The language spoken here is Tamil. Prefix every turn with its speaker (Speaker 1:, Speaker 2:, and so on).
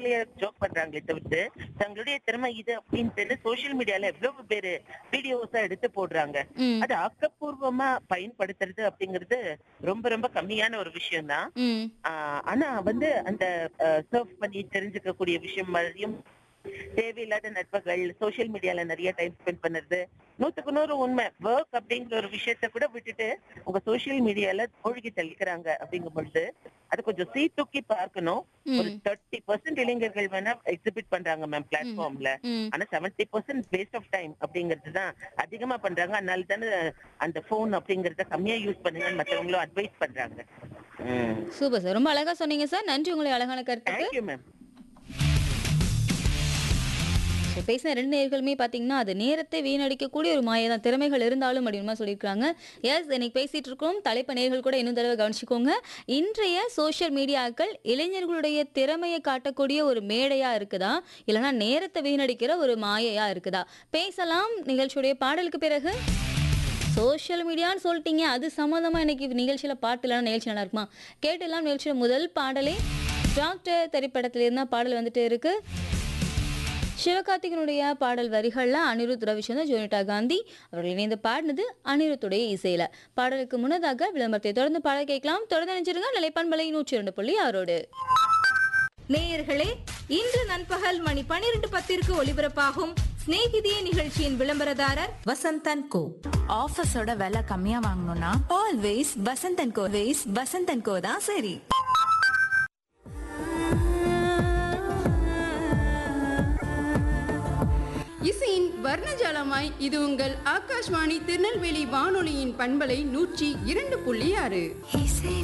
Speaker 1: பப்ளிக்லயே ஜோக் பண்றாங்களே தவிர்த்து தங்களுடைய திறமை இது அப்படின்ட்டு சோசியல் மீடியால எவ்வளவு பேரு வீடியோஸா எடுத்து போடுறாங்க
Speaker 2: ம்
Speaker 1: அது ஆக்கப்பூர்வமா பயன்படுத்துறது அப்படிங்கிறது ரொம்ப ரொம்ப கம்மியான ஒரு விஷயம் தான்
Speaker 2: ம்
Speaker 1: ஆனா வந்து அந்த சர்ஃப் பண்ணி தெரிஞ்சுக்கக்கூடிய விஷயம் மாதிரியும் தேவையில்லாத நட்புகள் சோஷியல் மீடியால நிறைய டைம் ஸ்பெண்ட் பண்ணுறது நூத்துக்கு நூறு உண்மை ஒர்க் அப்படிங்கிற ஒரு விஷயத்த கூட விட்டுட்டு உங்க சோஷியல் மீடியால மூழ்கி தள்ளிக்கிறாங்க அப்படிங்கும் பொழுது அது கொஞ்சம் சீர்தூக்கி பார்க்கணும் ஒரு
Speaker 2: ம்
Speaker 1: தேர்ட்டி பர்சன்ட் இளைஞர்கள் வேணா எக்ஸிபிட் பண்றாங்க மேம் பிளாட்ஃபார்ம்ல
Speaker 2: ம்
Speaker 1: ஆனா seventy percent waste of time அப்படிங்கிறது தான் அதிகமா பண்றாங்க அதனால தானே அந்த போன் அப்படிங்கறத கம்மியா யூஸ் பண்ணுங்கன்னு மத்தவங்களும் அட்வைஸ் பண்றாங்க
Speaker 2: சூப்பர் சார் ரொம்ப அழகா சொன்னீங்க சார் நன்றி உங்களுடைய அழகான கருத்துக்கு
Speaker 1: தேங்க்யூ மேம்
Speaker 2: ஸோ பேசின ரெண்டு நேர்களுமே பார்த்தீங்கன்னா அது நேரத்தை வீணடிக்கக்கூடிய ஒரு மாயை தான் திறமைகள் இருந்தாலும் அப்படின்னு சொல்லியிருக்காங்க எஸ் இன்னைக்கு பேசிட்டு இருக்கோம் தலைப்பு நேர்கள் கூட இன்னும் தடவை கவனிச்சுக்கோங்க இன்றைய சோஷியல் மீடியாக்கள் இளைஞர்களுடைய திறமையை காட்டக்கூடிய ஒரு மேடையா இருக்குதா இல்லைன்னா நேரத்தை வீணடிக்கிற ஒரு மாயையா இருக்குதா பேசலாம் நிகழ்ச்சியுடைய பாடலுக்கு பிறகு சோஷியல் மீடியான்னு சொல்லிட்டீங்க அது சம்மந்தமா இன்னைக்கு நிகழ்ச்சியில பாட்டு இல்லைன்னா நிகழ்ச்சி நல்லா இருக்குமா கேட்டெல்லாம் நிகழ்ச்சியோட முதல் பாடலே டாக்டர் திரைப்படத்துல இருந்தா பாடல் வந்துட்டு இருக்கு சிவகார்த்திகனுடைய பாடல் வரிகள்ல அனிருத் ரவிச்சந்திரன் ஜோனிட்டா காந்தி அவர்கள் இணைந்து பாடினது அனிருத்துடைய இசையில பாடலுக்கு முன்னதாக விளம்பரத்தை தொடர்ந்து பாடல் கேட்கலாம் தொடர்ந்து நினைச்சிருங்க நிலைப்பான்பலை நூற்றி இரண்டு புள்ளி ஆறோடு
Speaker 3: நேயர்களே இன்று நண்பகல் மணி பனிரெண்டு பத்திற்கு ஒலிபரப்பாகும் சிநேகிதியே நிகழ்ச்சியின் விளம்பரதாரர்
Speaker 4: வசந்தன் கோ
Speaker 5: ஆஃபீஸோட விலை கம்மியா வாங்கணும்னா
Speaker 4: always Vasanthan co ways Vasanthan co தான் சரி
Speaker 6: இசையின் வர்ணஜாலமாய் இது உங்கள் ஆகாஷ்வாணி திருநெல்வேலி வானொலியின் பண்பலை நூற்றி இரண்டு புள்ளி ஆறு
Speaker 4: இசை